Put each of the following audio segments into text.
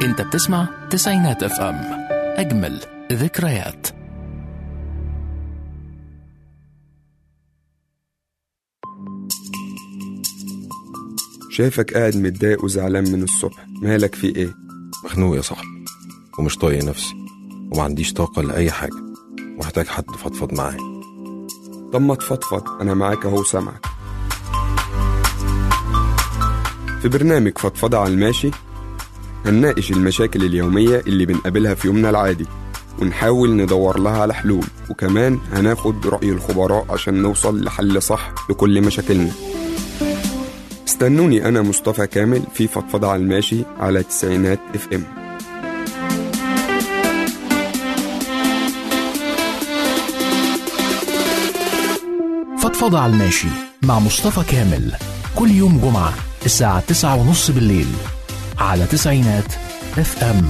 انت بتسمع تسعينات اف ام اجمل ذكريات شايفك قاعد متضايق وزعلان من الصبح مالك في ايه مخنوق يا صاحبي ومش طايق نفسي وما عنديش طاقة لأي حاجة ومحتاج حد فضفض معاه طب ما تفضفض انا معاك اهو سامعك في برنامج فضفضة على الماشي هنناقش المشاكل اليومية اللي بنقابلها في يومنا العادي ونحاول ندور لها على حلول وكمان هناخد رأي الخبراء عشان نوصل لحل صح لكل مشاكلنا استنوني أنا مصطفى كامل في فضفضة على الماشي على تسعينات اف ام فضفضة على الماشي مع مصطفى كامل كل يوم جمعة الساعة تسعة ونص بالليل على تسعينات اف ام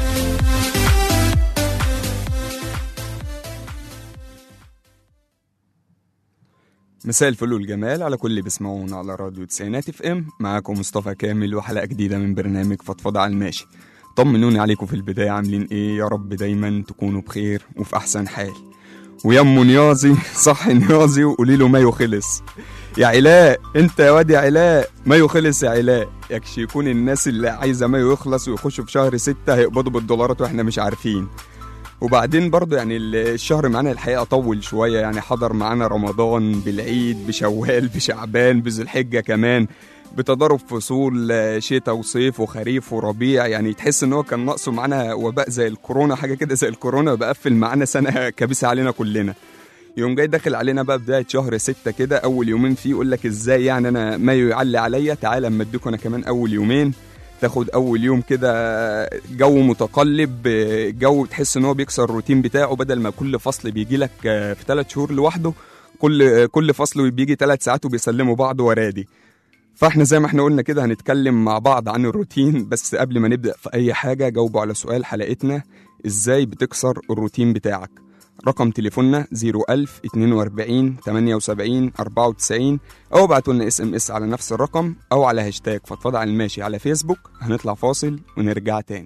مساء الفل والجمال على كل اللي بيسمعونا على راديو تسعينات اف ام معاكم مصطفى كامل وحلقة جديدة من برنامج فضفضة على الماشي طمنوني عليكم في البداية عاملين ايه يا رب دايما تكونوا بخير وفي احسن حال ويا ام نيازي صح نيازي وقولي له مايو خلص يا علاء انت يا واد يا علاء مايو خلص يا علاء يكش يكون الناس اللي عايزه مايو يخلص ويخشوا في شهر ستة هيقبضوا بالدولارات واحنا مش عارفين وبعدين برضه يعني الشهر معانا الحقيقه طول شويه يعني حضر معانا رمضان بالعيد بشوال بشعبان بذو الحجه كمان بتضارب فصول شتاء وصيف وخريف وربيع يعني تحس ان هو كان ناقصه معانا وباء زي الكورونا حاجه كده زي الكورونا بقفل معانا سنه كبيسه علينا كلنا يوم جاي داخل علينا بقى بدايه شهر ستة كده اول يومين فيه يقول لك ازاي يعني انا مايو يعلي عليا تعالى اما اديكوا انا كمان اول يومين تاخد اول يوم كده جو متقلب جو تحس ان هو بيكسر الروتين بتاعه بدل ما كل فصل بيجي لك في ثلاث شهور لوحده كل كل فصل بيجي ثلاث ساعات وبيسلموا بعض ورادي فاحنا زي ما احنا قلنا كده هنتكلم مع بعض عن الروتين بس قبل ما نبدا في اي حاجه جاوبوا على سؤال حلقتنا ازاي بتكسر الروتين بتاعك رقم تليفوننا 01000 42 78 94 او ابعتوا لنا اس ام اس على نفس الرقم او على هاشتاج فضفضة على الماشي على فيسبوك هنطلع فاصل ونرجع تاني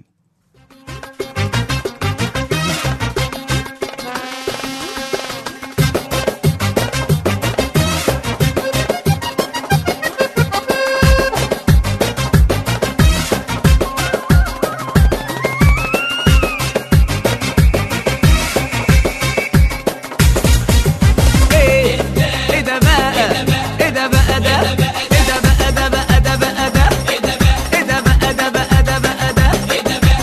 ايه ايه ده بقى ايه ده بقى ده ايه ده بقى ده بقى ده بقى ده ايه ده بقى ده بقى ده بقى ده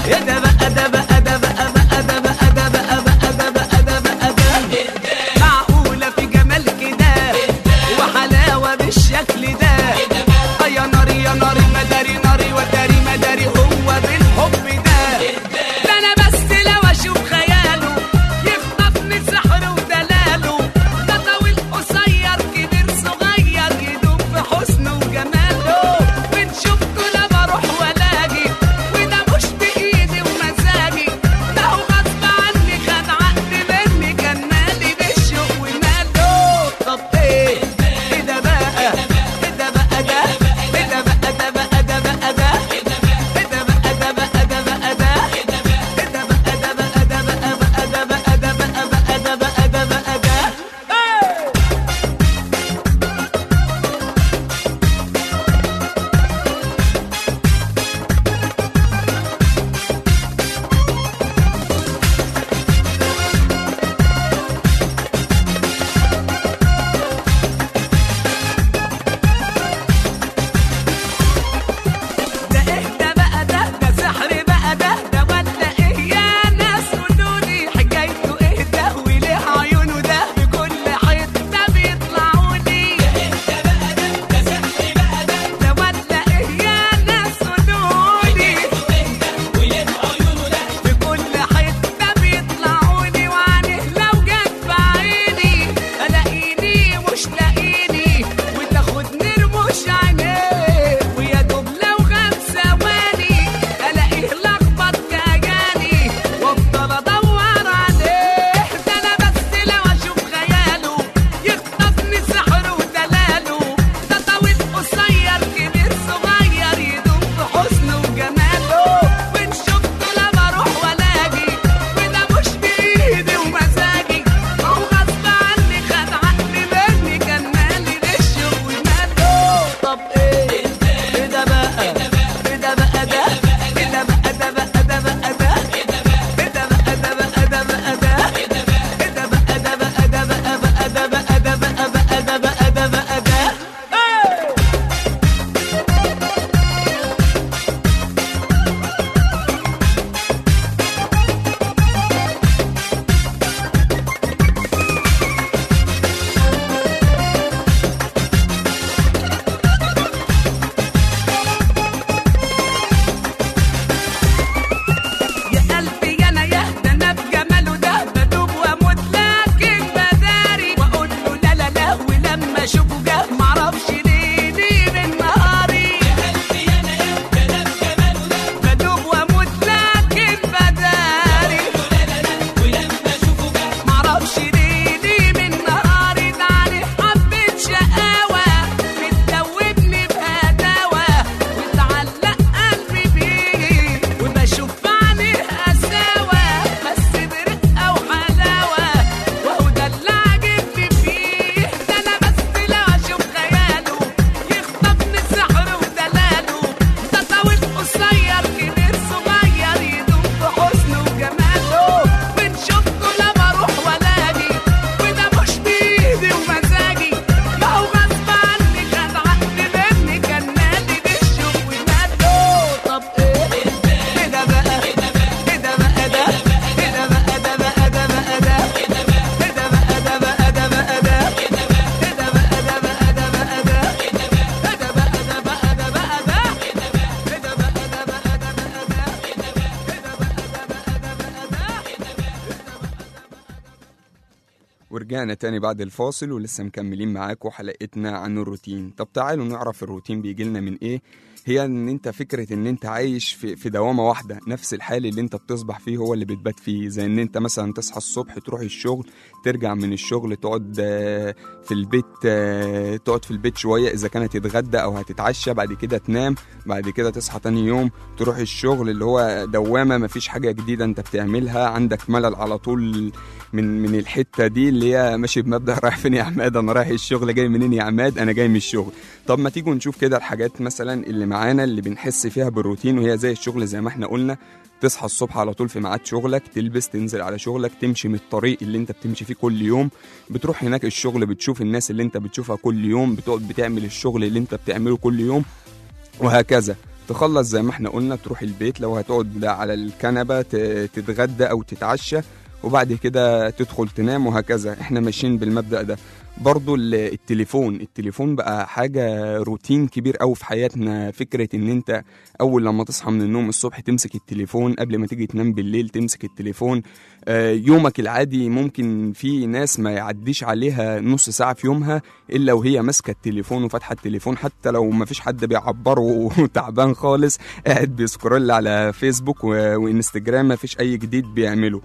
ورجعنا تاني بعد الفاصل ولسه مكملين معاكم حلقتنا عن الروتين طب تعالوا نعرف الروتين بيجي لنا من ايه هي ان انت فكره ان انت عايش في, في دوامه واحده نفس الحال اللي انت بتصبح فيه هو اللي بتبات فيه زي ان انت مثلا تصحى الصبح تروح الشغل ترجع من الشغل تقعد آه، في البيت آه، تقعد في البيت شويه اذا كانت هتتغدى او هتتعشى بعد كده تنام بعد كده تصحى تاني يوم تروح الشغل اللي هو دوامه مفيش حاجه جديده انت بتعملها عندك ملل على طول من من الحته دي اللي هي ماشي بمبدا رايح فين يا عماد انا رايح الشغل جاي منين يا عماد انا جاي من الشغل طب ما تيجوا نشوف كده الحاجات مثلا اللي معانا اللي بنحس فيها بالروتين وهي زي الشغل زي ما احنا قلنا تصحى الصبح على طول في ميعاد شغلك تلبس تنزل على شغلك تمشي من الطريق اللي انت بتمشي فيه كل يوم بتروح هناك الشغل بتشوف الناس اللي انت بتشوفها كل يوم بتقعد بتعمل الشغل اللي انت بتعمله كل يوم وهكذا تخلص زي ما احنا قلنا تروح البيت لو هتقعد على الكنبة ت- تتغدى أو تتعشى وبعد كده تدخل تنام وهكذا احنا ماشيين بالمبدأ ده برضو ال- التليفون التليفون بقى حاجة روتين كبير أوي في حياتنا فكرة ان انت أول لما تصحى من النوم الصبح تمسك التليفون قبل ما تيجي تنام بالليل تمسك التليفون آه، يومك العادي ممكن في ناس ما يعديش عليها نص ساعة في يومها إلا وهي ماسكة التليفون وفاتحة التليفون حتى لو ما فيش حد بيعبره وتعبان خالص قاعد بيسكرول على فيسبوك و- وانستجرام ما فيش أي جديد بيعمله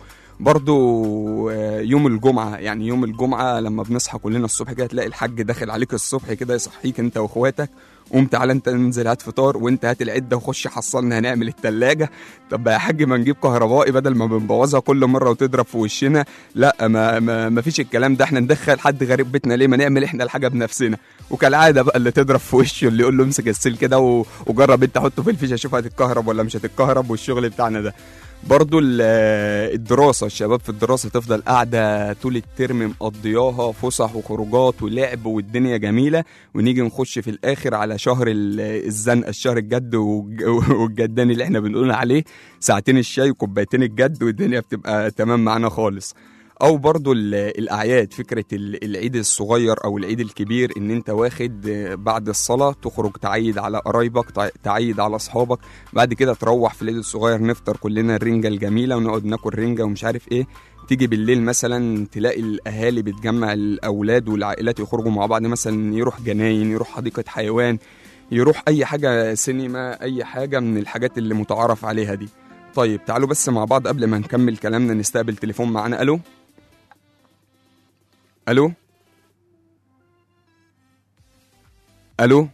برضو آه، يوم الجمعة يعني يوم الجمعة لما بنصحى كلنا الصبح كده تلاقي الحاج داخل عليك الصبح كده يصحيك انت واخواتك قوم تعالى انت انزل هات فطار وانت هات العده وخش حصلنا هنعمل التلاجة طب يا حاج ما نجيب كهربائي بدل ما بنبوظها كل مره وتضرب في وشنا لا ما, ما, ما فيش الكلام ده احنا ندخل حد غريب بيتنا ليه ما نعمل احنا الحاجه بنفسنا وكالعاده بقى اللي تضرب في وشه اللي يقول له امسك السيل كده و- وجرب انت حطه في الفيشه شوف هتتكهرب ولا مش هتتكهرب والشغل بتاعنا ده برضو ال- الدراسة الشباب في الدراسة تفضل قاعدة طول الترم مقضياها فسح وخروجات ولعب والدنيا جميلة ونيجي نخش في الآخر على شهر ال- الزنقة الشهر الجد والج- والجداني اللي احنا بنقول عليه ساعتين الشاي وكوبايتين الجد والدنيا بتبقى تمام معانا خالص او برضو ال- الاعياد فكره ال- العيد الصغير او العيد الكبير ان انت واخد آه، بعد الصلاه تخرج تعيد على قرايبك تع- تعيد على اصحابك بعد كده تروح في العيد الصغير نفطر كلنا الرنجه الجميله ونقعد ناكل رنجه ومش عارف ايه تيجي بالليل مثلا تلاقي الاهالي بتجمع الاولاد والعائلات يخرجوا مع بعض مثلا يروح جناين يروح حديقه حيوان يروح اي حاجه سينما اي حاجه من الحاجات اللي متعارف عليها دي طيب تعالوا بس مع بعض قبل ما نكمل كلامنا نستقبل تليفون معانا الو الو الو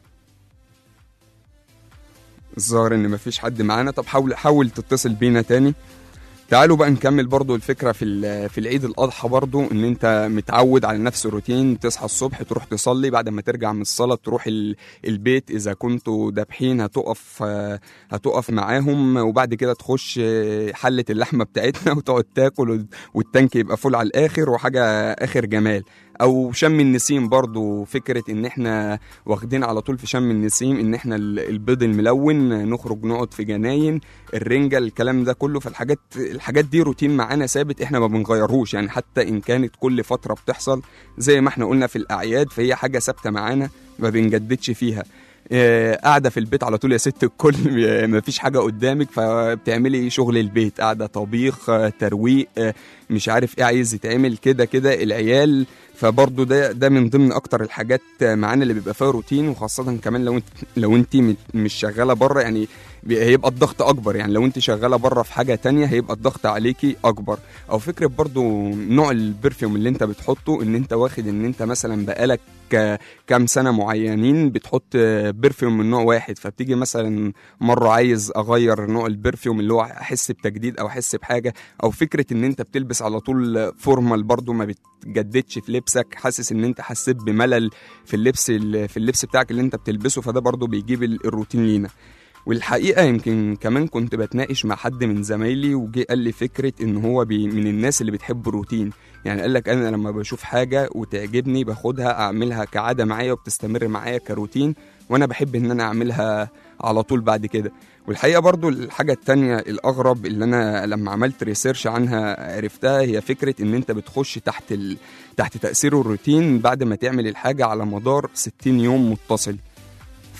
الظاهر ان مفيش حد معانا طب حاول حاول تتصل بينا تاني تعالوا بقى نكمل برضو الفكرة في ال- في العيد الأضحى برضو إن أنت متعود على نفس الروتين تصحى الصبح تروح تصلي بعد ما ترجع من الصلاة تروح ال- البيت إذا كنتوا دابحين هتقف آه، هتقف معاهم وبعد كده تخش آه، حلة اللحمة بتاعتنا وتقعد تاكل والتانك يبقى فول على الآخر وحاجة آخر جمال او شم النسيم برضو فكره ان احنا واخدين على طول في شم النسيم ان احنا ال- البيض الملون نخرج نقعد في جناين الرنجه الكلام ده كله فالحاجات الحاجات دي روتين معانا ثابت احنا ما بنغيرهوش يعني حتى ان كانت كل فتره بتحصل زي ما احنا قلنا في الاعياد فهي حاجه ثابته معانا ما بنجددش فيها آه، قاعده في البيت على طول يا ست الكل ما فيش حاجه قدامك فبتعملي شغل البيت قاعده طبيخ آه، ترويق آه، مش عارف ايه عايز يتعمل كده كده العيال فبرضه ده ده من ضمن اكتر الحاجات معانا اللي بيبقى فيها روتين وخاصه كمان لو انت لو انت م- مش شغاله بره يعني بي- هيبقى الضغط اكبر يعني لو انت شغاله بره في حاجه تانية هيبقى الضغط عليكي اكبر او فكره برضو نوع البرفيوم اللي انت بتحطه ان انت واخد ان انت مثلا بقالك ك- كام سنه معينين بتحط برفيوم من نوع واحد فبتيجي مثلا مره عايز اغير نوع البرفيوم اللي هو احس بتجديد او احس بحاجه او فكره ان انت بتلبس على طول فورمال برضو ما بتجددش في لبسك حاسس ان انت حسيت بملل في اللبس في اللبس بتاعك اللي انت بتلبسه فده برضو بيجيب ال- الروتين لينا والحقيقه يمكن كمان كنت بتناقش مع حد من زمايلي وجي قال لي فكره ان هو بي من الناس اللي بتحب الروتين يعني قال لك انا لما بشوف حاجه وتعجبني باخدها اعملها كعاده معايا وبتستمر معايا كروتين وانا بحب ان انا اعملها على طول بعد كده والحقيقه برضو الحاجه التانية الاغرب اللي انا لما عملت ريسيرش عنها عرفتها هي فكره ان انت بتخش تحت ال... تحت تاثير الروتين بعد ما تعمل الحاجه على مدار 60 يوم متصل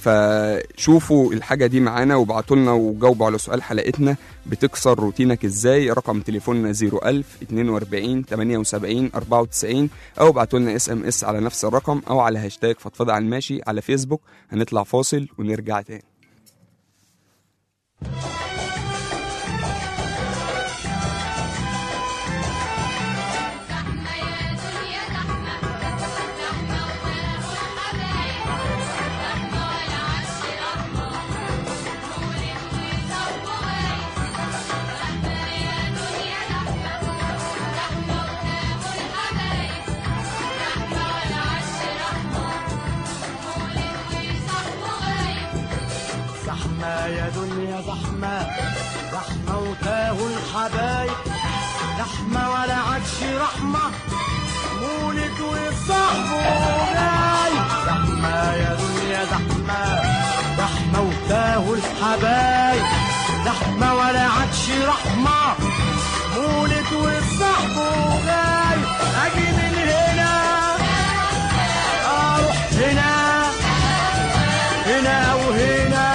فشوفوا الحاجة دي معانا وابعتوا لنا وجاوبوا على سؤال حلقتنا بتكسر روتينك ازاي رقم تليفوننا 01000 42 78 94 او ابعتوا لنا اس ام اس على نفس الرقم او على هاشتاج فضفضة على الماشي على فيسبوك هنطلع فاصل ونرجع تاني زحمة يا دنيا زحمة زحمة وتاه الحبايب زحمة ولا عادش رحمة مولد وصاحبه جاي زحمة يا دنيا زحمة زحمة وتاه الحبايب زحمة ولا عادش رحمة مولد وصاحبه جاي أجي من هنا أروح هنا هنا وهنا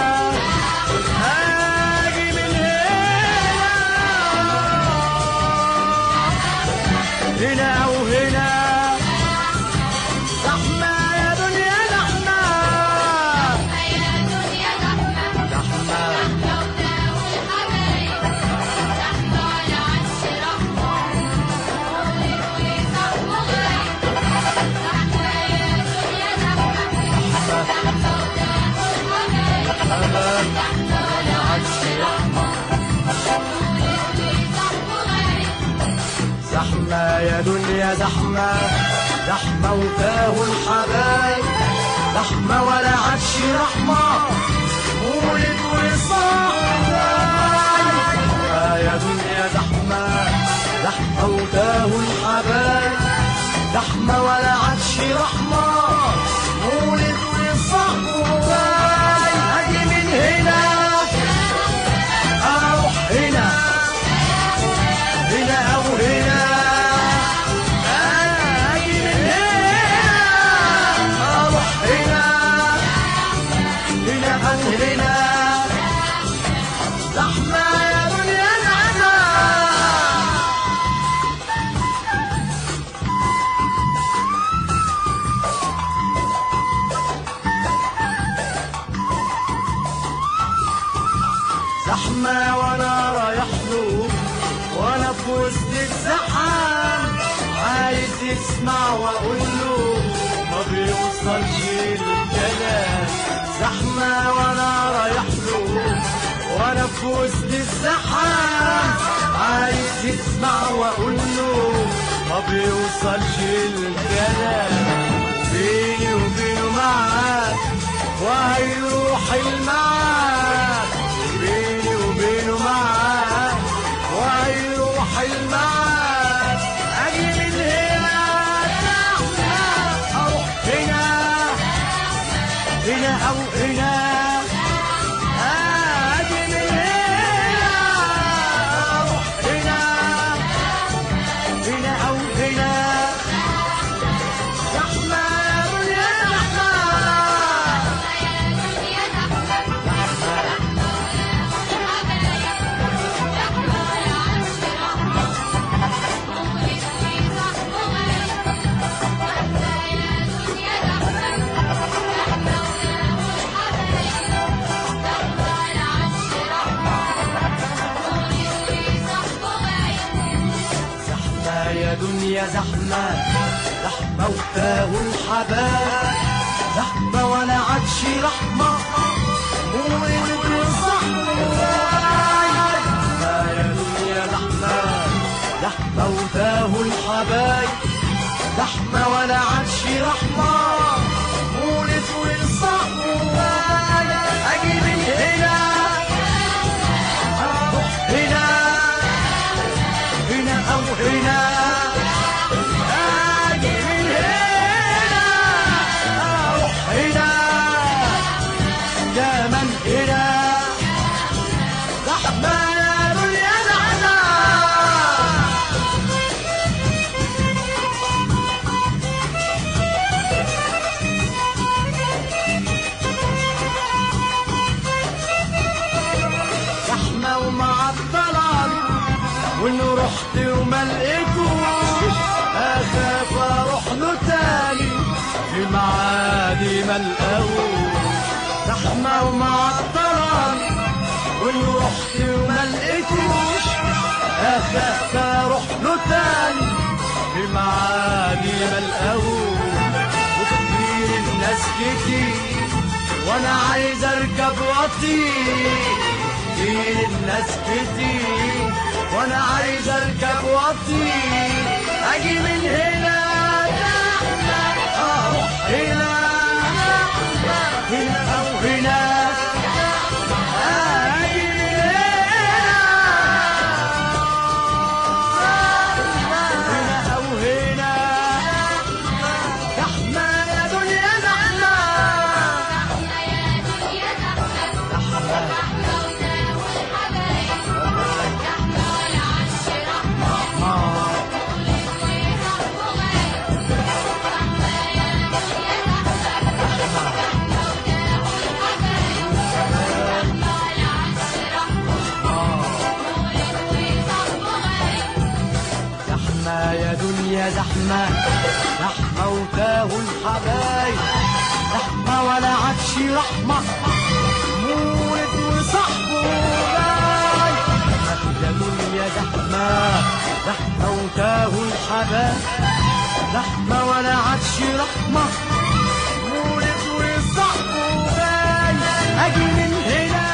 اجي من هنا هنا وهنا زحمة يا دنيا زحمة زحمة زحمة يا دنيا زحمة زحمة وتاه الحبايب زحمة ولا عادش رحمة مولد وصاحب يا دنيا زحمة زحمة وتاه الحبايب زحمة ولا عادش رحمة مولد وصاحب أجي من هنا أروح هنا هنا أو هنا أجي من هنا أروح هنا هنا أو هنا زحمة يا دنيا زحمة زحمة وانا رايح له وانا في وسط الزحام عايز يسمع واقول له ما بيوصلش الكلام زحمة وانا رايح له وانا في وسط الزحام عايز يسمع واقول له ما بيوصلش الكلام بيني وبينه معاك وهيروح المعاد بيني وبينه معاد وهيروح المعاد اجي من هنا اروح هنا هنا او هنا اجي من هنا اروح هنا هنا او هنا زحمه يا دنيا زحمة يا دنيا زحمة زحمة وتاه الحباب زحمة ولا عادش رحمة مولد وصحمة يا دنيا زحمة زحمة وتاه الحبايب زحمة ولا عادش رحمة مولد وصحمة أجي من هنا أروح هنا هنا أو هنا أجي من هنا أروح هنا كمان هنا زحمة يا دنيا زحمة معطلاني وان رحت وما لقيتوش اخاف اروح له تاني في معادي ما القاهوش زحمه ومعطلاني وان رحت وما لقيتوش اخاف اروح له تاني في معادي ما القاهوش وكتير الناس كتير وانا عايز اركب واطير كتير الناس كتير وانا عايز اركب واطير اجي من هنا اروح هنا هنا او هنا اجي من هنا هنا او هنا زحمه يا دنيا زحمه زحمة يا دنيا زحمة زحمة وتاهوا الحبايب زحمة ولا عادش رحمة مولد وصاحبه جاي زحمة يا دنيا زحمة زحمة وتاهوا الحبايب زحمة ولا عادش رحمة مولد وصاحبه جاي أجي من هنا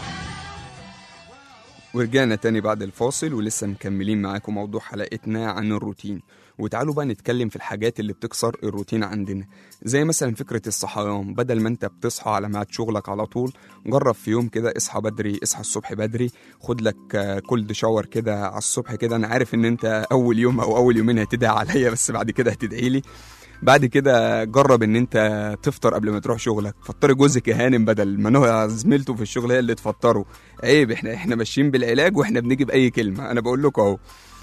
ورجعنا تاني بعد الفاصل ولسه مكملين معاكم موضوع حلقتنا عن الروتين وتعالوا بقى نتكلم في الحاجات اللي بتكسر الروتين عندنا زي مثلا فكرة الصحيان بدل ما انت بتصحى على ميعاد شغلك على طول جرب في يوم كده اصحى بدري اصحى الصبح بدري خد لك كولد شاور كده على الصبح كده انا عارف ان انت اول يوم او اول يومين هتدعي عليا بس بعد كده هتدعي لي بعد كده جرب ان انت تفطر قبل ما تروح شغلك فطري جوزك يا هانم بدل ما هو زميلته في الشغل هي اللي تفطره عيب احنا احنا ماشيين بالعلاج واحنا بنيجي باي كلمه انا بقول لكم اهو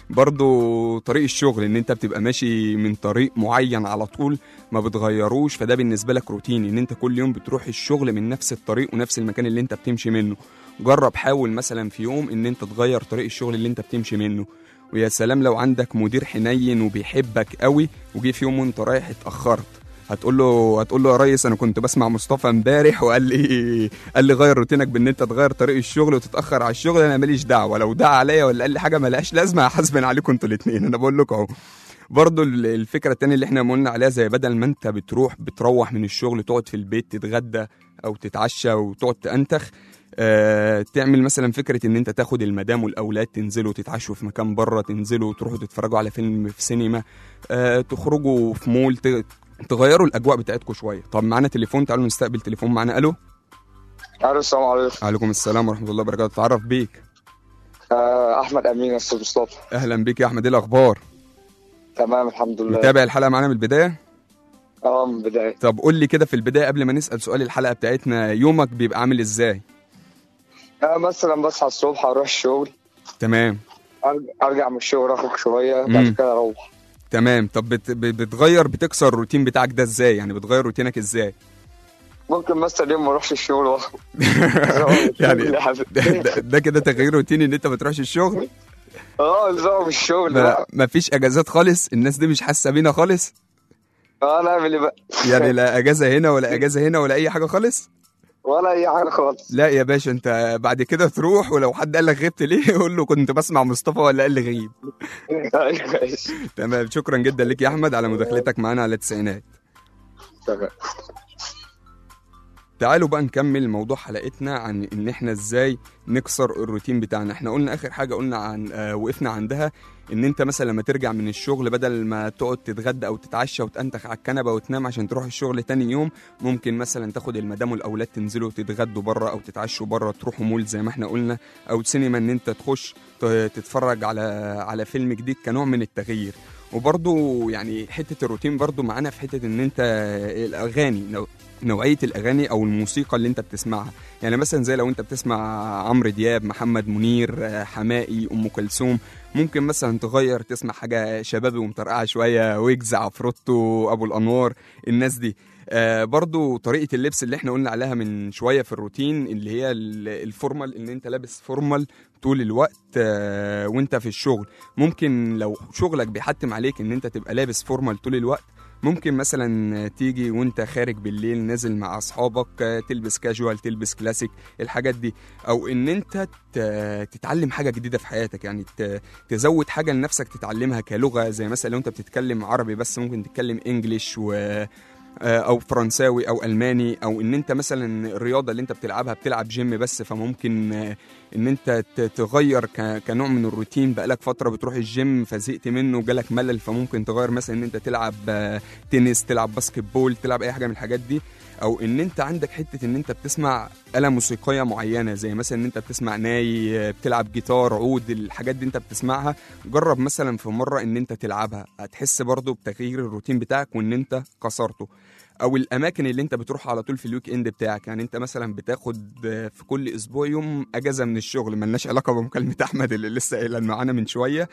برضو طريق الشغل ان انت بتبقى ماشي من طريق معين على طول ما بتغيروش فده بالنسبه لك روتين ان انت كل يوم بتروح الشغل من نفس الطريق ونفس المكان اللي انت بتمشي منه جرب حاول مثلا في يوم ان انت تغير طريق الشغل اللي انت بتمشي منه ويا سلام لو عندك مدير حنين وبيحبك قوي وجي في يوم وانت رايح اتاخرت هتقول له هتقول له يا ريس انا كنت بسمع مصطفى امبارح وقال لي قال لي غير روتينك بان انت تغير طريق الشغل وتتاخر على الشغل انا ماليش دعوه لو دعا عليا ولا قال لي حاجه ملهاش لازمه هحاسبن عليكم انتوا الاثنين انا بقول لكم اهو برضو ال- الفكره التانية اللي احنا قلنا عليها زي بدل ما انت بتروح بتروح من الشغل تقعد في البيت تتغدى او تتعشى وتقعد تنتخ آه، تعمل مثلا فكره ان انت تاخد المدام والاولاد تنزلوا تتعشوا في مكان بره تنزلوا تروحوا تتفرجوا على فيلم في سينما آه، تخرجوا في مول ت- تغيروا الاجواء بتاعتكم شويه طب معانا تليفون تعالوا نستقبل تليفون معانا الو الو السلام عليكم عليكم السلام ورحمه الله وبركاته تعرف بيك آه، احمد امين يا استاذ مصطفى اهلا بيك يا احمد ايه الاخبار تمام الحمد لله متابع الحلقه معانا من البدايه اه من البدايه طب قول لي كده في البدايه قبل ما نسال سؤال الحلقه بتاعتنا يومك بيبقى عامل ازاي آه مثلا بصحى الصبح اروح الشغل تمام أرج- ارجع من الشغل اخرج شويه مم. بعد كده اروح تمام طب بت... ب- بتغير بتكسر الروتين بتاعك ده ازاي يعني بتغير روتينك ازاي ممكن مثلا يوم ما اروحش الشغل واخرج يعني ده, ده, ده كده تغيير روتيني ان انت ما تروحش الشغل اه اسبوع من الشغل ما, بقى ما فيش اجازات خالص الناس دي مش حاسه بينا خالص اه نعمل ايه بقى يعني لا اجازه هنا ولا اجازه هنا ولا اي حاجه خالص ولا اي حاجه خالص لا يا باشا انت بعد كده تروح ولو حد قال لك غبت ليه قول له كنت بسمع مصطفى ولا قال لي غيب أيوة، ماشي. تمام شكرا جدا لك يا احمد على مداخلتك معانا على التسعينات تمام تعالوا بقى نكمل موضوع حلقتنا عن ان احنا ازاي نكسر الروتين بتاعنا احنا قلنا اخر حاجه قلنا عن آه وقفنا عندها ان انت مثلا لما ترجع من الشغل بدل ما تقعد تتغدى او تتعشى وتنتخ على الكنبه وتنام عشان تروح الشغل تاني يوم ممكن مثلا تاخد المدام والاولاد تنزلوا تتغدوا بره او تتعشوا بره تروحوا مول زي ما احنا قلنا او سينما ان انت تخش ت- تتفرج على على فيلم جديد كنوع من التغيير وبرضو يعني حته الروتين برضو معانا في حته ان انت الاغاني نوع- نوعيه الاغاني او الموسيقى اللي انت بتسمعها يعني مثلا زي لو انت بتسمع عمرو دياب محمد منير آه، حماقي ام كلثوم ممكن مثلا تغير تسمع حاجه شبابي ومطرقعه شويه ويجز عفروتو ابو الانوار الناس دي آه برضو طريقه اللبس اللي احنا قلنا عليها من شويه في الروتين اللي هي ال- الفورمال ان انت لابس فورمال طول الوقت آه وانت في الشغل ممكن لو شغلك بيحتم عليك ان انت تبقى لابس فورمال طول الوقت ممكن مثلا تيجي وانت خارج بالليل نازل مع اصحابك آه، تلبس كاجوال تلبس كلاسيك الحاجات دي او ان انت ت- تتعلم حاجه جديده في حياتك يعني ت- تزود حاجه لنفسك تتعلمها كلغه زي مثلا لو انت بتتكلم عربي بس ممكن تتكلم انجليش و آه، او فرنساوي او الماني او ان انت مثلا الرياضه اللي انت بتلعبها بتلعب جيم بس فممكن آه، ان انت ت- تغير ك- كنوع من الروتين بقالك فتره بتروح الجيم فزهقت منه جالك ملل فممكن تغير مثلا ان انت تلعب آه، تنس تلعب باسكت بول تلعب اي حاجه من الحاجات دي او ان انت عندك حته ان انت بتسمع آلة موسيقية معينة زي مثلا ان انت بتسمع ناي آه، بتلعب جيتار عود الحاجات دي انت بتسمعها جرب مثلا في مرة ان انت تلعبها هتحس برضو بتغيير الروتين بتاعك وان انت كسرته او الاماكن اللي انت بتروح على طول في الويك اند بتاعك يعني انت مثلا بتاخد آه، في كل اسبوع يوم اجازه من الشغل ملناش علاقه بمكالمه احمد اللي لسه قايلها معانا من شويه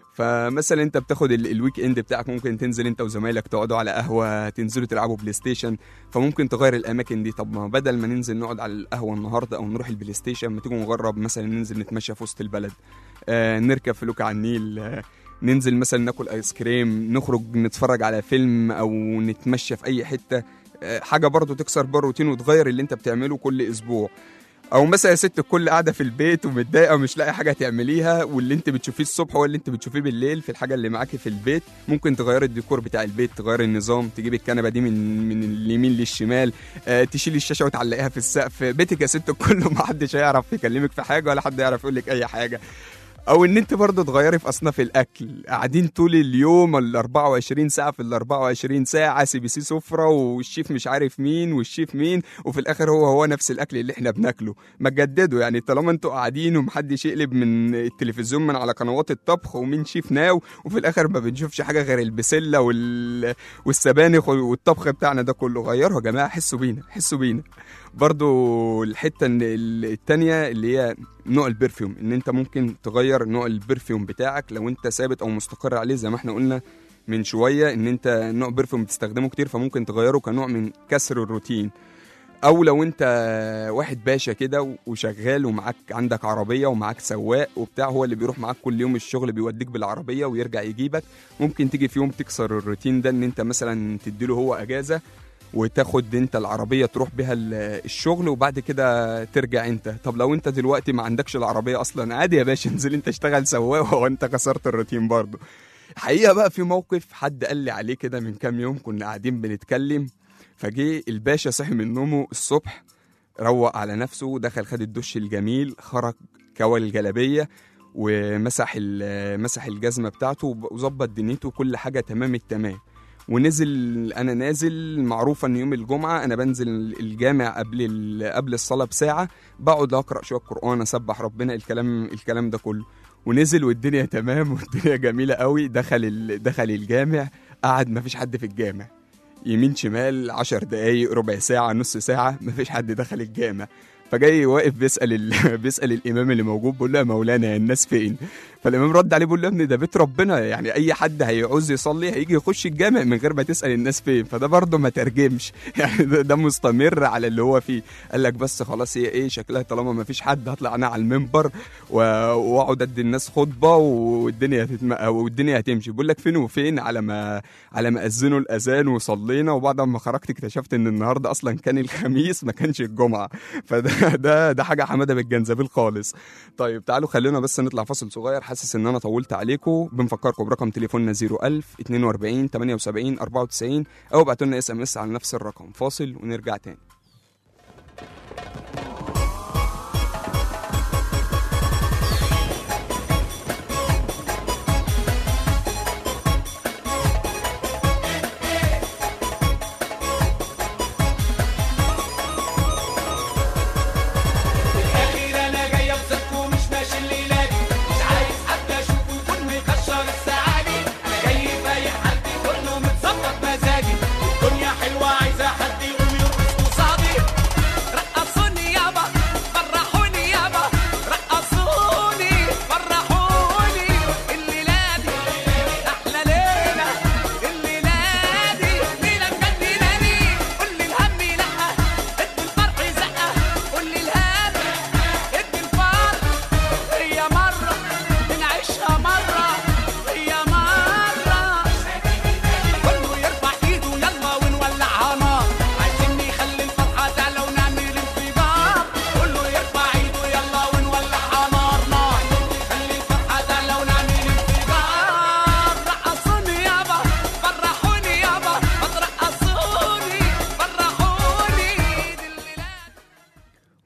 فمثلا انت بتاخد ال- الويك اند بتاعك ممكن تنزل انت وزمايلك تقعدوا على قهوه تنزلوا تلعبوا بلاي ستيشن فممكن تغير الاماكن دي طب ما بدل ما ننزل نقعد على القهوه النهارده او نروح البلاي ستيشن ما تيجوا نجرب مثلا ننزل نتمشى في وسط البلد آه نركب فلوكه على النيل آه ننزل مثلا ناكل ايس كريم نخرج نتفرج على فيلم او نتمشى في اي حته آه، حاجه برضو تكسر بره الروتين وتغير اللي انت بتعمله كل اسبوع او مثلا يا ست الكل قاعده في البيت ومتضايقه ومش لاقي حاجه تعمليها واللي انت بتشوفيه الصبح هو اللي انت بتشوفيه بالليل في الحاجه اللي معاكي في البيت ممكن تغير الديكور بتاع البيت تغير النظام تجيب الكنبه دي من من اليمين للشمال آه تشيلي الشاشه وتعلقيها في السقف بيتك يا ست الكل ما حدش هيعرف يكلمك في حاجه ولا حد يعرف يقول لك اي حاجه او ان انت برضه تغيري في اصناف الاكل قاعدين طول اليوم ال 24 ساعه في ال 24 ساعه سي بي سي سفره والشيف مش عارف مين والشيف مين وفي الاخر هو هو نفس الاكل اللي احنا بناكله ما تجددوا يعني طالما انتوا قاعدين ومحدش يقلب من التلفزيون من على قنوات الطبخ ومين شيف ناو وفي الاخر ما بنشوفش حاجه غير البسله وال... والسبانخ والطبخ بتاعنا ده كله غيروا يا جماعه حسوا بينا حسوا بينا برضو الحته إن ال- التانية اللي هي نوع البرفيوم ان انت ممكن تغير نوع البرفيوم بتاعك لو انت ثابت او مستقر عليه زي ما احنا قلنا من شويه ان انت نوع برفيوم بتستخدمه كتير فممكن تغيره كنوع من كسر الروتين او لو انت واحد باشا كده وشغال ومعاك عندك عربيه ومعاك سواق وبتاع هو اللي بيروح معاك كل يوم الشغل بيوديك بالعربيه ويرجع يجيبك ممكن تيجي في يوم تكسر الروتين ده ان انت مثلا تديله هو اجازه وتاخد انت العربيه تروح بيها ال- الشغل وبعد كده ترجع انت طب لو انت دلوقتي ما عندكش العربيه اصلا عادي يا باشا انزل انت اشتغل سواق وانت كسرت الروتين برضه حقيقه بقى في موقف حد قال لي عليه كده من كام يوم كنا قاعدين بنتكلم فجه الباشا صحي من نومه الصبح روق على نفسه دخل خد الدش الجميل خرج كوى الجلابيه ومسح ال- مسح الجزمه بتاعته وظبط دنيته كل حاجه تمام التمام ونزل انا نازل معروفه ان يوم الجمعه انا بنزل الجامع قبل ال- قبل الصلاه بساعه بقعد اقرا شويه قران اسبح ربنا الكلام الكلام ده كله ونزل والدنيا تمام والدنيا جميله قوي دخل ال- دخل الجامع قعد ما فيش حد في الجامع يمين شمال عشر دقايق ربع ساعة نص ساعة مفيش حد دخل الجامع فجاي واقف بيسأل ال... بيسأل الإمام اللي موجود بيقول له يا مولانا الناس فين؟ فالإمام رد عليه بيقول له يا ابني ده بيت ربنا يعني أي حد هيعوز يصلي هيجي يخش الجامع من غير ما تسأل الناس فين فده برضه ما ترجمش يعني ده, ده مستمر على اللي هو فيه قال لك بس خلاص هي إيه شكلها طالما ما فيش حد هطلع أنا على المنبر و- واقعد ادي الناس خطبه والدنيا هتتم... والدنيا هتمشي بيقول لك فين وفين على ما على ما اذنوا الاذان وصلينا وبعد ما خرجت اكتشفت ان النهارده اصلا كان الخميس ما كانش الجمعه فده ده ده حاجه حماده بالجنزبيل خالص طيب تعالوا خلونا بس نطلع فاصل صغير حاسس ان انا طولت عليكم بنفكركم برقم تليفوننا 01000 42 78 94 او ابعتوا لنا اس ام اس على نفس الرقم فاصل ونرجع تاني الأخير أنا جاي أبسطكم مش ماشي الليلة دي مش عايز حد أشوفه يكون مكشر السعادي أنا جاي فايق حالتي كله متظبط مزاجي الدنيا حلوة عايزة حد يقوم يرقص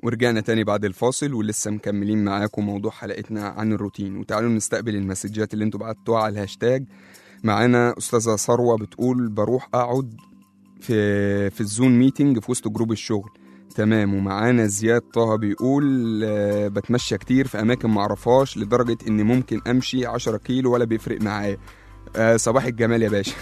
ورجعنا تاني بعد الفاصل ولسه مكملين معاكم موضوع حلقتنا عن الروتين وتعالوا نستقبل المسجات اللي انتوا بعتوها على الهاشتاج معانا أستاذة ثروة بتقول بروح أقعد في في الزون ميتنج في وسط جروب الشغل تمام ومعانا زياد طه بيقول آه، بتمشى كتير في أماكن معرفهاش لدرجة إن ممكن أمشي 10 كيلو ولا بيفرق معايا آه، صباح الجمال يا باشا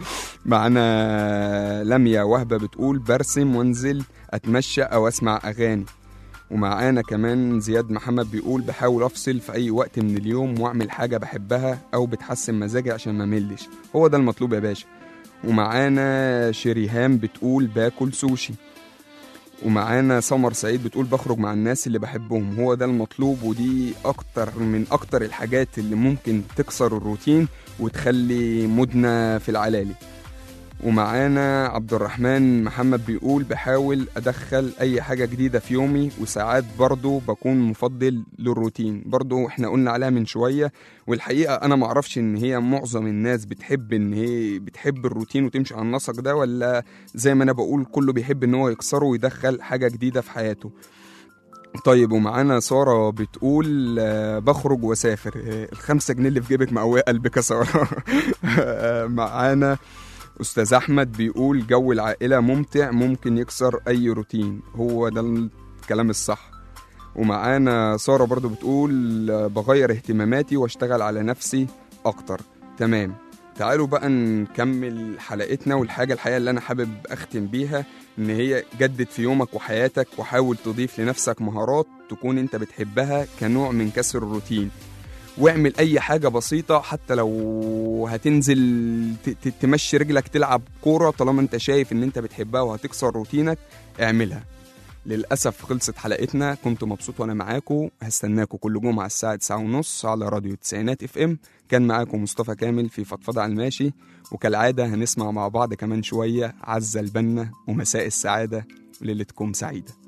معانا لميا وهبة بتقول برسم وانزل أتمشى أو أسمع أغاني ومعانا كمان زياد محمد بيقول بحاول أفصل في أي وقت من اليوم وأعمل حاجة بحبها أو بتحسن مزاجي عشان ما ملش هو ده المطلوب يا باشا ومعانا شريهام بتقول باكل سوشي ومعانا سمر سعيد بتقول بخرج مع الناس اللي بحبهم هو ده المطلوب ودي اكتر من اكتر الحاجات اللي ممكن تكسر الروتين وتخلي مودنا في العلالي ومعانا عبد الرحمن محمد بيقول بحاول ادخل اي حاجة جديدة في يومي وساعات برضو بكون مفضل للروتين برضو احنا قلنا عليها من شوية والحقيقة انا معرفش ان هي معظم الناس بتحب ان هي بتحب الروتين وتمشي على النسق ده ولا زي ما انا بقول كله بيحب ان هو يكسره ويدخل حاجة جديدة في حياته طيب ومعانا سارة بتقول آه، بخرج واسافر آه، الخمسة جنيه اللي في جيبك مقوية قلبك يا سارة آه، معانا أستاذ أحمد بيقول جو العائلة ممتع ممكن يكسر أي روتين هو ده الكلام الصح ومعانا سارة برضو بتقول آه، بغير اهتماماتي واشتغل على نفسي أكتر تمام تعالوا بقى نكمل حلقتنا والحاجة الحقيقة اللي أنا حابب أختم بيها إن هي جدد في يومك وحياتك وحاول تضيف لنفسك مهارات تكون أنت بتحبها كنوع من كسر الروتين واعمل أي حاجة بسيطة حتى لو هتنزل ت- ت- تمشي رجلك تلعب كورة طالما أنت شايف إن أنت بتحبها وهتكسر روتينك اعملها للأسف خلصت حلقتنا كنت مبسوط وأنا معاكم هستناكم كل جمعة الساعة 9 ونص على راديو تسعينات اف ام كان معاكم مصطفى كامل في فضفضة على الماشي وكالعادة هنسمع مع بعض كمان شوية عزة البنا ومساء السعادة ليلتكم سعيدة